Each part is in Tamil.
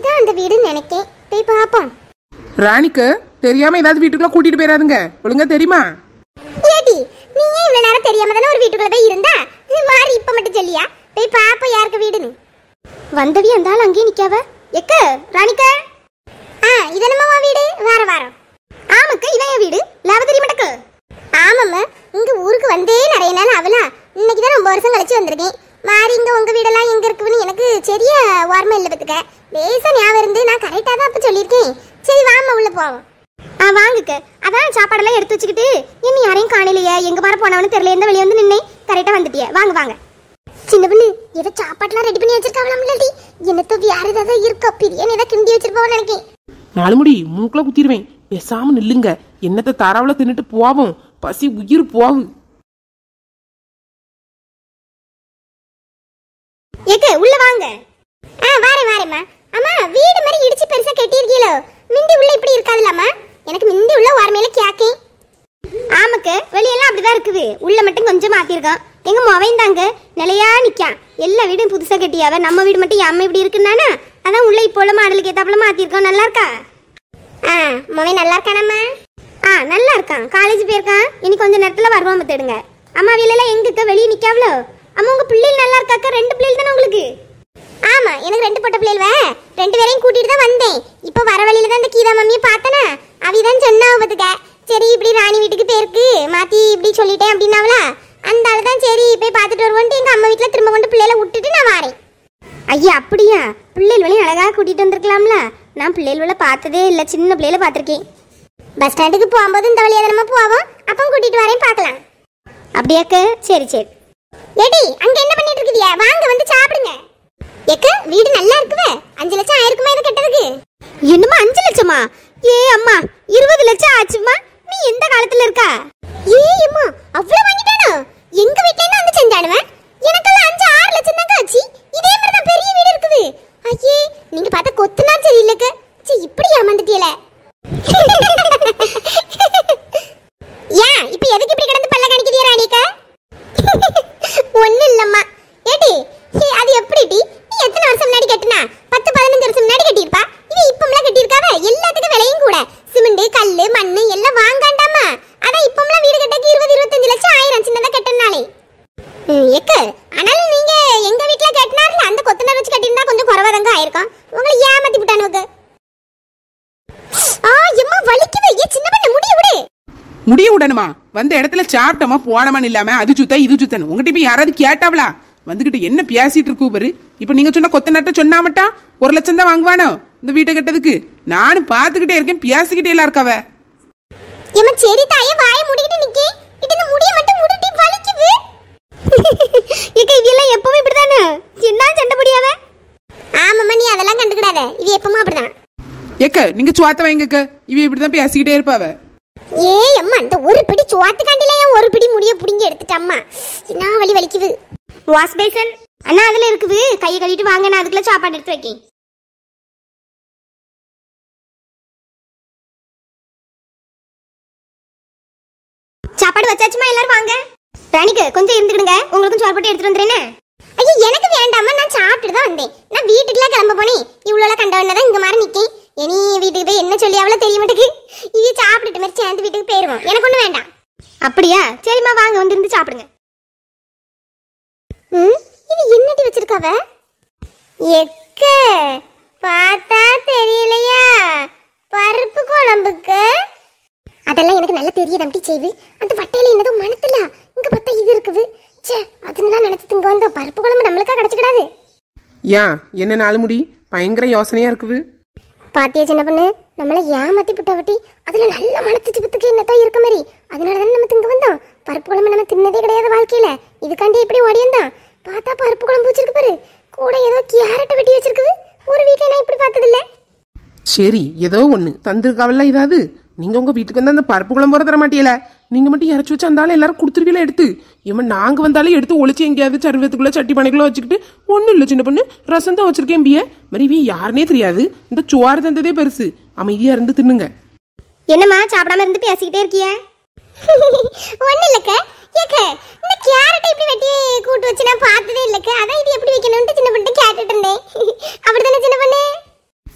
இதான் அந்த வீடுன்னு நினைக்கேன் போய் பார்ப்போம் ராணிக்கு தெரியாம ஏதாவது வீட்டுக்குள்ள கூட்டிட்டு போயிடாதுங்க ஒழுங்கா தெரியுமா ஏடி நீ ஏன் இவ்வளவு நேரம் தெரியாம தானே ஒரு வீட்டுக்குள்ள போய் இருந்தா இது மாறி இப்ப மட்டும் சொல்லியா போய் பாப்போம் யாருக்கு வீடுன்னு வந்தவி அந்த ஆள் அங்கேயே நிக்காவ எக்க ராணிக்கா ஆ இது என்னம்மா வீடு வார வாரம் ஆமாக்கா இவன் என் வீடு லாப தெரிய மாட்டக்கு ஆமாம்மா இங்க ஊருக்கு வந்தே நிறைய நாள் ஆகல இன்னைக்கு தான் ரொம்ப வருஷம் கழிச்சு வந்திருக்கேன் மாறி இங்க உங்க வீடெல்லாம் எங்க இருக்குன்னு எனக்கு சரியா ஓர்மை இல்லை பத்துக்க லேசா ஞாபகம் இருந்து நான் கரெக்டா தான் அப்ப சொல்லியிருக்கேன் சரி வாமா உள்ள போவோம் ஆ வாங்குக்க அதான் சாப்பாடெல்லாம் எடுத்து வச்சுக்கிட்டு இன்னும் யாரையும் காணலையே எங்க மாற போனவனு தெரியல எந்த வெளியே வந்து நின்னே கரெக்டா வந்துட்டியே வாங்க வாங்க சின்ன பொண்ணு ஏதோ சாப்பாடுலாம் ரெடி பண்ணி வச்சிருக்காங்களாம்லடி என்னத்தோ வேற ஏதாவது இருக்கா பிரியாணி ஏதாவது கிண்டி வச்சிருப்போம்னு நினைக்கேன் நாலு முடி மூக்குல குத்திடுவேன் பேசாம நில்லுங்க என்னத்த தாராவுல தின்னுட்டு போவோம் பசி உயிர் போவு ஏக்க உள்ள வாங்க ஆ வாரேன் வாரேம்மா அம்மா வீடு மாதிரி இடிச்சு பெருசா கட்டியிருக்கீங்களோ மிந்தி உள்ள இப்படி இருக்காதுலாமா எனக்கு மிந்தி உள்ள ஓரமையில கேக்கேன் ஆமாக்க வெளியெல்லாம் அப்படிதான் இருக்குது உள்ள மட்டும் கொஞ்சம் மாத்திருக்கான் எங்க மொவையும் தாங்க நிலையா நிக்கான் எல்லா வீடும் புதுசா கட்டியாவ நம்ம வீடு மட்டும் அம்மா இப்படி இருக்குன்னானா அதான் உள்ள இப்போ உள்ள மாடலுக்கு ஏத்தாப்புல மாத்திருக்கோம் நல்லா இருக்கா ஆ மொவை நல்லா இருக்கானம்மா ஆ நல்லா இருக்கான் காலேஜ் போயிருக்கான் இனி கொஞ்ச நேரத்துல வருவான் பார்த்துடுங்க அம்மா வீலெல்லாம் எங்கக்கா வெளியே நிக்காவளோ அம்மா உங்க பிள்ளைகள் நல்லா இருக்காக்கா ரெண்டு பிள்ளைகள் தானே உங்களுக்கு ஆமா எனக்கு ரெண்டு பொட்ட பிள்ளைகள் ரெண்டு பேரையும் கூட்டிட்டு தான் வந்தேன் இப்போ வர வழியில தான் இந்த கீதா மம்மியை பார்த்தனா அவிதான் சொன்னா பத்துக்க சரி இப்படி ராணி வீட்டுக்கு பேருக்கு மாத்தி இப்படி சொல்லிட்டேன் அப்படின்னாவளா அந்த ஆளு தான் சரி போய் பார்த்துட்டு வருவோன்ட்டு எங்க அம்மா வீட்டுல திரும்ப கொண்டு பிள்ளைகளை விட்டுட்டு நான் வரேன் ஐயா அப்படியா பிள்ளைகள் வழி அழகா கூட்டிட்டு வந்திருக்கலாம்ல நான் பிள்ளைகள் பார்த்ததே இல்ல சின்ன பிள்ளைகளை பார்த்திருக்கேன் பஸ் ஸ்டாண்டுக்கு போகும்போது இந்த வழியா நம்ம போவோம் அப்போ கூட்டிட்டு வரேன் பார்க்கலாம் அப்படியாக்க சரி சரி ஏடி அங்க என்ன பண்ணிட்டு இருக்குதியா வாங்க வந்து சாப்பிடுங்க ஏக்க வீடு நல்லா இருக்குவே அஞ்சு லட்சம் ஆயிருக்குமா இது கெட்டதுக்கு என்னமா அஞ்சு லட்சமா ஏ அம்மா இருபது லட்சம் ஆச்சுமா நீ எந்த காலத்துல இருக்கா ஏ அம்மா அவ்வளவு வாங்கிட்டானோ எங்க வீட்ல இருந்து வந்து செஞ்சானுவன் எனக்கெல்லாம் அஞ்சு ஆறு லட்சம் தாங்க ஆச்சு இதே மாதிரி தான் பெரிய வீடு இருக்குது ஐயே நீங்க பார்த்த கொத்துனா சரி இல்லக்க சீ இப்படி ஏமாந்துட்டியல ஏன் இப்ப எதுக்கு இப்படி கிடந்து பல்ல கணிக்குதியா ராணிக்கா ஒண்ணு இல்லம்மா ஏடி ஹே, அது எப்படி டி நீ எத்தனை வருஷம் முன்னாடி கட்டினா பத்து பதினஞ்சு வருஷம் முன்னாடி கட்டியிருப்பா இது இப்பம்லாம் கட்டியிருக்காவ எல்லாத்துக்கும் விலையும் கூட சிமெண்ட் கல்லு மண்ணு எல்லாம் வாங்காண்டாமா அதான் இப்பம்லாம் வீடு கட்டக்கு இருபது இருபத்தஞ்சு லட்சம் ஆயிரம் சின்னதா கட்டினாலே எக்க ஆனாலும் நீங்க எங்க வீட்ல கட்டினார்ல அந்த கொத்தனார் வச்சு கட்டியிருந்தா கொஞ்சம் குறவாதங்க ஆயிருக்கும் உங்களை ஏமாத்தி விட்டானுவங்க ஆ எம்மா வலிக்குது ஏ சின்ன பண்ண முடிய விடு முடிய விடணுமா வந்த இடத்துல சாப்பிட்டோமா போனமான்னு இல்லாம அது சுத்த இது சுத்தணும் உங்ககிட்ட இப்ப யாராவது கேட்டாவளா வந்துகிட்டு என்ன பேசிட்டு இருக்கு பாரு இப்ப நீங்க சொன்ன கொத்த நட்ட சொன்னாமட்டா ஒரு லட்சம் தான் வாங்குவானோ இந்த வீட்டை கட்டதுக்கு நானும் பாத்துக்கிட்டே இருக்கேன் பேசிக்கிட்டே எல்லாம் இருக்காவ ஏம்மா சரி தாயே வாய மூடிக்கிட்டு நிக்கே இது இந்த முடிய மட்டும் மூடிட்டு வலிக்குது இக்க இதெல்லாம் எப்பவும் இப்படிதானே என்ன சண்டை முடியாவ ஆமாம்மா நீ அதெல்லாம் கண்டுக்கிடாத இது எப்பவும் அப்படிதான் ஏக்க நீங்க சுவாத்த வைங்கக்க இவ இப்படிதான் பேசிக்கிட்டே இருப்பாவ ஏய் அம்மா அந்த ஒரு பிடி சோத்துக்காண்டில ஏன் ஒரு பிடி முடிய புடிங்கி எடுத்துட்டம்மா என்ன வலி வலிக்குது வாஷ் பேசன் அண்ணா அதுல இருக்குது கையை கழுவிட்டு வாங்க நான் அதுக்குள்ள சாப்பாடு எடுத்து வைக்கேன் சாப்பாடு வச்சாச்சுமா எல்லாரும் வாங்க ராணிக்கு கொஞ்சம் இருந்துக்கிடுங்க உங்களுக்கும் சோறு போட்டு எடுத்துட்டு வந்துறேனே ஐயோ எனக்கு வேண்டாமா நான் சாப்பிட்டு தான் வந்தேன் நான் வீட்டுக்குலாம் கிளம்ப போனேன் இவ்வளோ கண்டவன தான் இங்க மாதிரி நிக்கேன் இனி வீட்டுக்கு போய் என்ன சொல்லி அவ்வளோ தெரிய மாட்டேங்குது இது சாப்பிட்டுட்டு மாதிரி சேர்ந்து வீட்டுக்கு போயிருவோம் எனக்கு ஒன்றும் வேண்டாம் அப்படியா சரிம்மா வாங்க வந்து இருந்து சாப்பிடுங்க ம் இது என்னடி வச்சிருக்காவ எக்க பார்த்தா தெரியலையா பருப்பு குழம்புக்கு அதெல்லாம் எனக்கு நல்லா தெரியுது அப்படி செய்து அந்த வட்டையில என்னதோ மனத்துல இங்க பார்த்தா இது இருக்குது ச்சே அதுன்னு நினைச்சு இங்க வந்த பருப்பு குழம்பு நம்மளுக்கா கிடைச்சிக்கிடாது ஏன் என்ன நாலு முடி பயங்கர யோசனையா இருக்குது பாத்தியா சின்ன பொண்ணு நம்மள ஏமாத்தி புட்ட வட்டி அதுல நல்ல மனத்து சிப்பத்துக்கு என்னத்தான் இருக்க மாதிரி அதனால தானே நம்ம திங்க வந்தோம் பருப்பு குழம்பு நம்ம தின்னதே கிடையாது வாழ்க்கையில இதுக்காண்டி எப்படி ஓடியந்தான் பார்த்தா பருப்பு குழம்பு வச்சிருக்கு பாரு கூட ஏதோ கேரட்டை வெட்டி வச்சிருக்குது ஒரு வீட்டுல நான் இப்படி பார்த்தது இல்ல சரி ஏதோ ஒண்ணு தந்திருக்காவல்ல இதாவது நீங்க உங்க வீட்டுக்கு வந்து அந்த பருப்பு குழம்பு வர தர மாட்டீல நீங்க மட்டும் இறச்சி வச்சு அந்தாலும் எல்லாரும் கொடுத்துருவீல எடுத்து இவன் நாங்க வந்தாலும் எடுத்து ஒளிச்சு எங்கேயாவது சருவத்துக்குள்ள சட்டி பானைக்குள்ள வச்சுக்கிட்டு ஒண்ணும் இல்ல சின்ன பொண்ணு ரசம் தான் வச்சிருக்கேன் பிய மாதிரி இவன் யாருனே தெரியாது இந்த சுவாறு தந்ததே பெருசு அமைதியா இருந்து தின்னுங்க என்னம்மா சாப்பிடாம இருந்து பேசிக்கிட்டே இருக்கிய ஒண்ணு இல்லக்க ஏக்க இந்த கேரட் இப்படி வெட்டி கூட்டு வச்சு நான் பார்த்ததே இல்லக்க அதான் இது எப்படி வைக்கணும்னு சின்ன பொண்ணு கேட்டுட்டு இருந்தேன் அப்படிதானே சின்ன பொண்ணு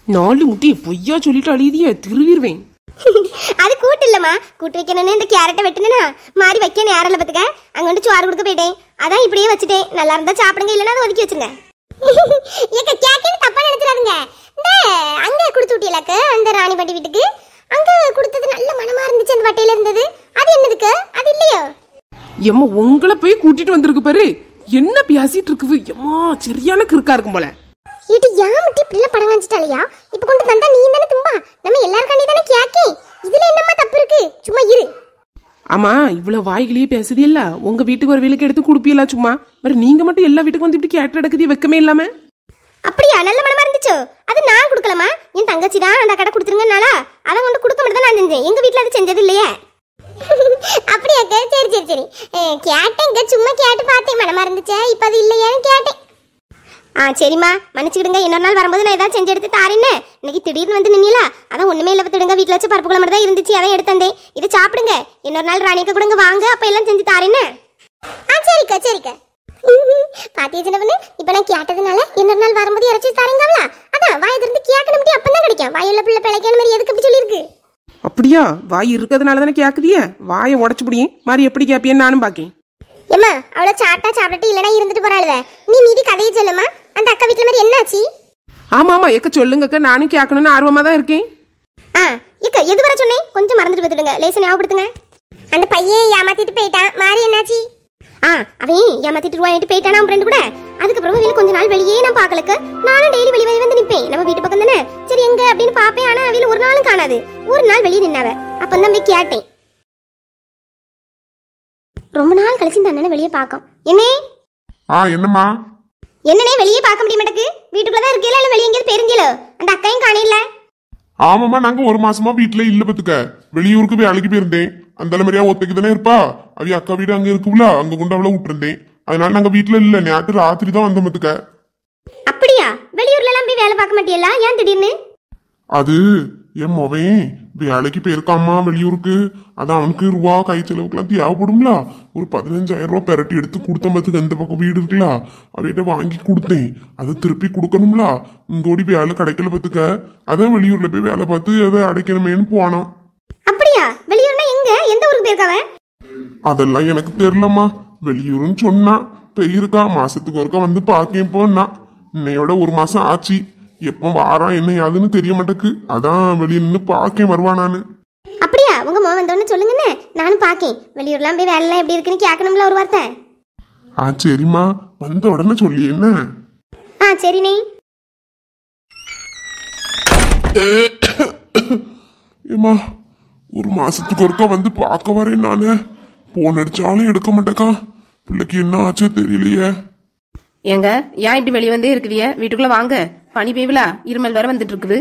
நாலு முட்டையை பொய்யா சொல்லிட்டு அழியதிய திருவிடுவேன் அது கூட்டு இல்லம்மா கூட்டு வைக்கணும்னு இந்த கேரட்டை வெட்டினா மாறி வைக்க நேரம் இல்லை பார்த்துக்க அங்க வந்து சோறு கொடுக்க போயிட்டேன் அதான் இப்படியே வச்சுட்டேன் நல்லா இருந்தா சாப்பிடுங்க இல்லைன்னா அதை ஒதுக்கி வச்சுங்க ஏக்க கேக்கேன்னு தப்பா நினைச்சிடாதுங்க இந்த அங்க கொடுத்து விட்டியலாக்கு அந்த ராணிப்பட்டி வீட்டுக்கு அங்க கொடுத்தது நல்ல மனமா இருந்துச்சு அந்த வட்டையில இருந்தது அது என்னதுக்கு அது இல்லையோ எம்மா உங்களை போய் கூட்டிட்டு வந்திருக்கு பாரு என்ன பேசிட்டு இருக்குது எம்மா சரியான கிறுக்கா இருக்கும் போல இது யாமட்டி பிள்ளை படம் காமிச்சிட்டாலையா இப்ப கொண்டு தந்தா நீ தானே தும்பா நம்ம எல்லாருக்காண்டி தானே கேக்கே இதுல என்னம்மா தப்பு இருக்கு சும்மா இரு ஆமா இவ்வளவு வாய்களையே பேசுது இல்ல உங்க வீட்டுக்கு ஒரு வேலைக்கு எடுத்து கொடுப்பீங்களா சும்மா வேற நீங்க மட்டும் எல்லா வீட்டுக்கும் வந்து இப்படி கேட்டு எடுக்குது வெக்கமே இல்லாம அப்படியா நல்ல மனமா இருந்துச்சோ அது நான் கொடுக்கலமா என் தங்கச்சி தான் அந்த கடை கொடுத்துருங்கனாலா அதை கொண்டு கொடுக்க மட்டும் தான் நான் செஞ்சேன் எங்க வீட்ல அது செஞ்சது இல்லையே அப்படியாக்க சரி சரி சரி அஹ், கேட்டேங்க சும்மா கேட்டு பார்த்தேன் மனமா இருந்துச்சே இப்ப அது இல்லையான்னு கேட்டேன் ஆ சரிம்மா மன்னிச்சுக்கிடுங்க இன்னொரு நாள் வரும்போது நான் ஏதாவது செஞ்சு எடுத்து தாரேன்னு இன்னைக்கு திடீர்னு வந்து நின்னீங்களா அதான் ஒண்ணுமே இல்லை பார்த்துடுங்க வீட்டில் வச்சு பருப்பு குழம்பு தான் இருந்துச்சு அதான் எடுத்து வந்தேன் இதை சாப்பிடுங்க இன்னொரு நாள் ராணிக்க கொடுங்க வாங்க அப்ப எல்லாம் செஞ்சு தாரேன்னு ஆ சரிக்கா சரிக்கா பாத்தியா சின்ன பொண்ணு இப்ப நான் கேட்டதுனால இன்னொரு நாள் வரும்போது இறச்சி தாரீங்களா அதான் வாய் திறந்து கேட்கணும் முடியும் அப்பதான் கிடைக்கும் வாயுள்ள பிள்ளை பிழைக்கான மாதிரி எதுக்கு அப்படி சொல்லியிருக்கு அப்படியா வாய் இருக்கிறதுனால தானே கேக்குதிய வாயை உடச்சு முடியும் மாதிரி எப்படி கேப்பியன்னு நானும் பாக்கேன் ஏம்மா அவ்வளோ சாட்டா சாப்பிட்டு இல்லைனா இருந்துட்டு போறாளுவ நீ மீதி கதையை சொல்லுமா அந்த அக்கா வீட்டுல மாதிரி என்னாச்சு ஆமா ஆமா எக்க சொல்லுங்கக்கா நானும் கேட்கணும்னு ஆர்வமா தான் இருக்கேன் ஆ இக்க எது வர சொன்னேன் கொஞ்சம் மறந்துட்டு பார்த்துடுங்க லேசா ஞாபகப்படுத்துங்க அந்த பையன் ஏமாத்திட்டு போயிட்டான் மாறி என்னாச்சு ஆ அவன் ஏமாத்திட்டு ரூபாயிட்டு போயிட்டானா அவன் ஃப்ரெண்டு கூட அதுக்கப்புறம் வெளியில கொஞ்ச நாள் வெளியே நான் பார்க்கலக்கு நானும் டெய்லி வெளியே வெளியே வந்து நிப்பேன் நம்ம வீட்டு பக்கம் தானே சரி எங்க அப்படின்னு பாப்பேன் ஆனா அவையில ஒரு நாளும் காணாது ஒரு நாள் வெளியே நின்னாவ அப்ப தான் போய் கேட்டேன் ரொம்ப நாள் கழிச்சு இந்த அண்ணனை வெளியே பார்க்கும் என்னே ஆ என்னம்மா என்னனே வெளியே பார்க்க முடிய மாட்டேக்கு வீட்டுக்குள்ள தான் இருக்கீங்களா இல்ல வெளியே எங்கேயாவது பெருங்கீலோ அந்த அக்கையும் காணையில ஆமாம்மா நாங்க ஒரு மாசமா வீட்டுல இல்ல பத்துக்க வெளியூருக்கு போய் அழைக்கி போயிருந்தேன் அந்த மாதிரியா ஒத்தைக்கு தானே இருப்பா அவ அக்கா வீடு அங்க இருக்குல்ல அங்க கொண்டு அவளை விட்டுருந்தேன் அதனால நாங்க வீட்டுல இல்ல நேற்று ராத்திரி தான் வந்தோம் பத்துக்க அப்படியா வெளியூர்ல எல்லாம் போய் வேலை பார்க்க மாட்டியல்ல ஏன் திடீர்னு அது என் மொவன் வேலைக்கு போயிருக்காம்மா வெளியூருக்கு அதான் அவனுக்கு ரூபா கை செலவுக்குலாம் தேவைப்படும்ல ஒரு பதினஞ்சாயிரம் ரூபா பெரட்டி எடுத்து கொடுத்த பத்துக்கு அந்த பக்கம் வீடு இருக்குல்ல அவையிட்ட வாங்கி கொடுத்தேன் அதை திருப்பி கொடுக்கணும்ல இங்கோடி வேலை கிடைக்கல பத்துக்க அதான் வெளியூர்ல போய் வேலை பார்த்து அதை அடைக்கணுமேன்னு போனோம் அப்படியா வெளியூர்னா எங்க எந்த ஊருக்கு போயிருக்காவ அதெல்லாம் எனக்கு தெரியலம்மா வெளியூருன்னு சொன்னா பெயிருக்கா மாசத்துக்கு ஒருக்கா வந்து பார்க்கேன் போனா இன்னையோட ஒரு மாசம் ஆச்சு எப்போ வாரான் என்ன யாதுன்னு தெரிய மாட்டேக்கு அதான் வெளியே நின்று பார்க்கேன் வருவான் நானு அப்படியா உங்க மோ வந்தோன்னு சொல்லுங்கண்ணே நானும் பாக்கேன் வெளியூர்லாம் போய் வேலை எப்படி இருக்குன்னு கேட்கணும்ல ஒரு வார்த்தை ஆ சரிம்மா வந்த உடனே சொல்லி என்ன ஆ சரிண்ணே ஏம்மா ஒரு மாசத்துக்கு ஒருக்கா வந்து பார்க்க வரேன் நானு போன் அடிச்சாலும் எடுக்க மாட்டேக்கா பிள்ளைக்கு என்ன ஆச்சோ தெரியலையே ஏங்க ஏன் இப்படி வெளியே வந்தே இருக்குதிய வீட்டுக்குள்ள வாங்க பனி பெய்யலா இருமல் வேற வந்துட்டு இருக்குது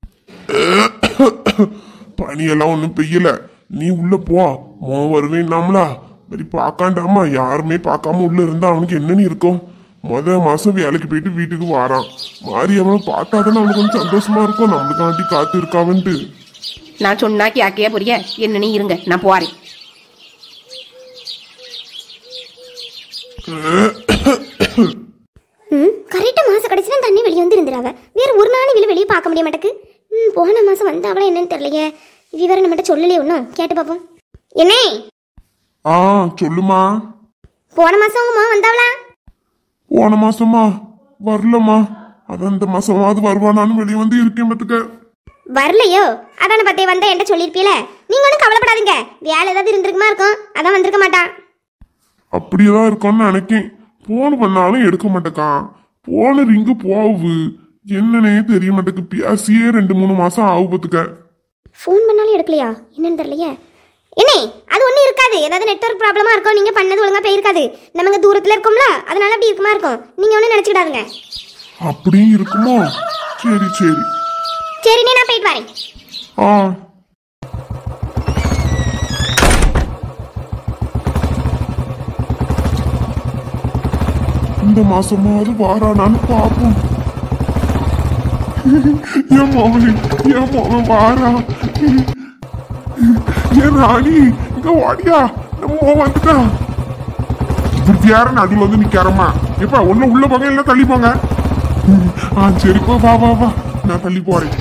பனியெல்லாம் ஒன்றும் பெய்யல நீ உள்ள போ மோ வருவேன் நாமலா சரி பார்க்காண்டாமா யாருமே பார்க்காம உள்ள இருந்தா அவனுக்கு என்னன்னு இருக்கும் முத மாசம் வேலைக்கு போயிட்டு வீட்டுக்கு வாரான் மாறி அவனை பார்த்தா தானே அவனுக்கு கொஞ்சம் சந்தோஷமா இருக்கும் நம்மளுக்காண்டி காத்து இருக்காவன்ட்டு நான் சொன்னா கேக்கையா புரிய என்னன்னு இருங்க நான் போறேன் ம் கரெக்டாக மாதம் கடைசினா தண்ணி வெளியே வந்து இருந்துறாவ வேற ஒரு நாள் வெளியே வெளியே பார்க்க முடிய மாட்டேக்கு ம் போன மாதம் வந்தாவளா என்னன்னு தெரியலையே இவ வேற நம்மகிட்ட சொல்லலையே ஒன்றும் கேட்டு பார்ப்போம் என்னே ஆ சொல்லுமா போன மாதம் உங்க மோ வந்தாவளா போன மாசமா வரலம்மா அதான் இந்த மாசமாவது வருவானான்னு வெளியே வந்து இருக்கேன் பார்த்துக்க வரலையோ அதான பத்தே வந்தா என்கிட்ட சொல்லியிருப்பீல நீங்க ஒன்றும் கவலைப்படாதீங்க வேலை ஏதாவது இருந்திருக்குமா இருக்கும் அதான் வந்திருக்க மாட்டான் அப்படியேதான் இருக்கும்னு நினைக்கேன் போன் பண்ணாலும் எடுக்க மாட்டேக்கான் போன ரிங்கு போவு என்னன்னே தெரிய மாட்டேக்கு பேசியே ரெண்டு மூணு மாசம் ஆகுபத்துக்க ஃபோன் பண்ணாலும் எடுக்கலையா என்னன்னு தெரியலையே என்னே அது ஒன்றும் இருக்காது ஏதாவது நெட்வொர்க் ப்ராப்ளமா இருக்கும் நீங்க பண்ணது ஒழுங்கா போயிருக்காது நம்ம இங்க தூரத்துல இருக்கோம்ல அதனால அப்படி இருக்குமா இருக்கும் நீங்க ஒன்றும் நினைச்சுக்கிடாதுங்க அப்படியும் இருக்குமோ சரி சரி சரிண்ணே நான் போயிட்டு வரேன் ஆ இந்த மாசமாவது வாரானான்னு பாப்போம் என் மகன் என் மகன் வாரா என் ராணி இங்க வாடியா நம்ம வந்துட்டா இப்படி யார நடுவில் வந்து நிக்காரம்மா எப்ப ஒண்ணு உள்ள போங்க இல்ல தள்ளி போங்க ஆ சரிப்பா வா வா வா நான் தள்ளி போறேன்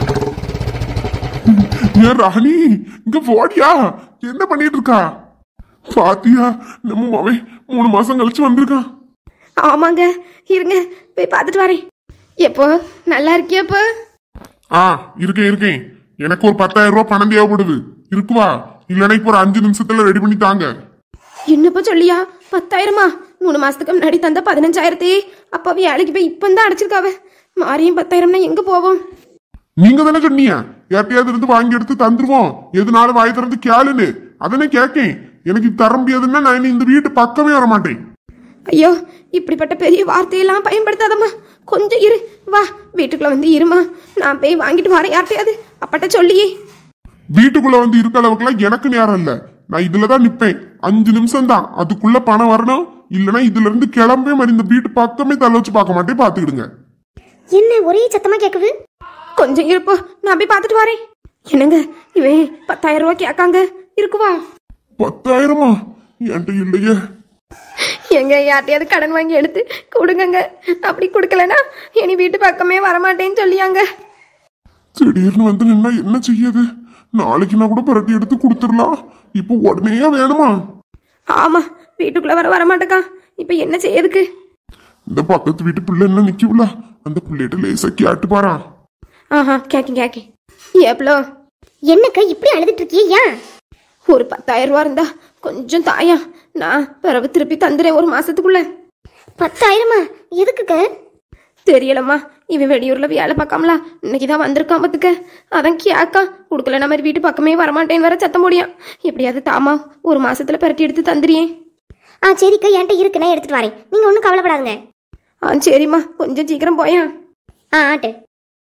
ஏன் ராணி இங்க போடியா என்ன பண்ணிட்டு இருக்கா பாத்தியா நம்ம மவன் மூணு மாசம் கழிச்சு வந்திருக்கான் ஆமாங்க இருங்க போய் பார்த்துட்டு வரேன் எப்போ நல்லா இருக்கியா இப்போ ஆ இருக்கேன் இருக்கேன் எனக்கு ஒரு பத்தாயிரம் ரூபாய் பணம் தேவைப்படுது இருக்குவா இல்லைன்னா இப்போ ஒரு அஞ்சு நிமிஷத்துல ரெடி பண்ணி தாங்க என்னப்போ சொல்லியா பத்தாயிரமா மூணு மாசத்துக்கு முன்னாடி தந்த பதினஞ்சாயிரத்தி அப்பா வேலைக்கு போய் இப்பந்தான் அடைச்சிருக்காவ மாரியும் பத்தாயிரம்னா எங்க போவோம் நீங்க தானே சொன்னீங்க யார்ட்டையாவது இருந்து வாங்கி எடுத்து தந்துருவோம் எதுனால வாய் திறந்து கேளுன்னு அதனே கேட்கேன் எனக்கு இது தர முடியாதுன்னா நான் இனி இந்த வீட்டு பக்கமே வர மாட்டேன் ஐயோ இப்படிப்பட்ட பெரிய வார்த்தையெல்லாம் பயன்படுத்தாதம்மா கொஞ்சம் இரு வா வீட்டுக்குள்ள வந்து இருமா நான் போய் வாங்கிட்டு வரேன் யார்ட்டையாவது அப்பட்ட சொல்லியே வீட்டுக்குள்ள வந்து இருக்க அளவுக்குலாம் எனக்கு நேரம் இல்ல நான் இதுலதான் நிப்பேன் அஞ்சு நிமிஷம் தான் அதுக்குள்ள பணம் வரணும் இல்லைன்னா இதுல இருந்து கிளம்பவே மாதிரி இந்த வீட்டு பக்கமே தள்ள வச்சு பார்க்க மாட்டேன் பாத்துக்கிடுங்க என்ன ஒரே சத்தமா கேக்குது கொஞ்சம் இருப்போ நான் போய் பார்த்துட்டு வரேன் என்னங்க இவன் பத்தாயிரம் ரூபாய் கேட்காங்க இருக்குவா பத்தாயிரமா என்கிட்ட இல்லையே எங்க யார்ட்டையாவது கடன் வாங்கி எடுத்து கொடுங்கங்க அப்படி கொடுக்கலனா இனி வீட்டு பக்கமே வரமாட்டேன்னு சொல்லியாங்க திடீர்னு வந்து நின்னா என்ன செய்யுது நாளைக்கு நான் கூட புரட்டி எடுத்து கொடுத்துடலாம் இப்போ உடனே வேணுமா ஆமா வீட்டுக்குள்ள வர வரமாட்டேக்கா இப்ப என்ன செய்யறதுக்கு இந்த பக்கத்து வீட்டு பிள்ளை என்ன நிக்கல அந்த பிள்ளைகிட்ட லேசா கேட்டு பாரா ஆஹா கேக்கேன் கேக்கேன் ஏப்ளோ என்னக்கா இப்படி அழுதுட்டு இருக்கியே ஏன் ஒரு பத்தாயிரம் ரூபா இருந்தா கொஞ்சம் தாயா நான் பிறகு திருப்பி தந்துறேன் ஒரு மாசத்துக்குள்ள பத்தாயிரமா எதுக்குக்க தெரியலம்மா இவன் வெளியூர்ல வேலை பார்க்காமலா இன்னைக்கு தான் வந்திருக்கான் பத்துக்க அதான் கேக்கா கொடுக்கல நம்ம வீட்டு பக்கமே வரமாட்டேன்னு வேற சத்தம் முடியும் எப்படியாவது தாமா ஒரு மாசத்துல பெரட்டி எடுத்து தந்துறியேன் ஆ சரிக்கா என்கிட்ட இருக்கு நான் எடுத்துட்டு வரேன் நீங்க ஒன்றும் கவலைப்படாதுங்க ஆ சரிம்மா கொஞ்சம் சீக்கிரம் போயேன் ஆ ஆட்டு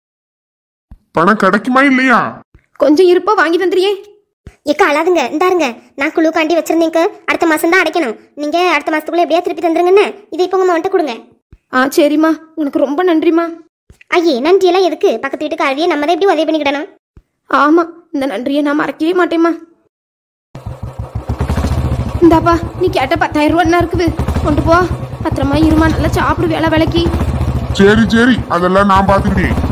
பணம் கிடைக்குமா இல்லையா கொஞ்சம் இருப்பா வாங்கி தந்துறியே ஏக்கா அழாதுங்க இந்தாருங்க நான் குழுக்காண்டி வச்சிருந்தேங்க அடுத்த மாசம் தான் அடைக்கணும் நீங்க அடுத்த மாசத்துக்குள்ள எப்படியா திருப்பி தந்துருங்கன்னு இதை இப்போ உங்க மகன்கிட்ட கொடுங்க ஆ சரிம்மா உனக்கு ரொம்ப நன்றிம்மா ஐயே நன்றி எல்லாம் எதுக்கு பக்கத்து வீட்டுக்கு அழுவியே நம்ம தான் எப்படி உதவி பண்ணிக்கிடணும் ஆமா இந்த நன்றியை நான் மறக்கவே மாட்டேம்மா இந்தாப்பா நீ கேட்ட பத்தாயிரம் ரூபா என்ன இருக்குது கொண்டு போ பத்திரமா இருமா நல்லா சாப்பிடு வேலை வேலைக்கு சரி சரி அதெல்லாம் நான் பாத்துக்கிட்டேன்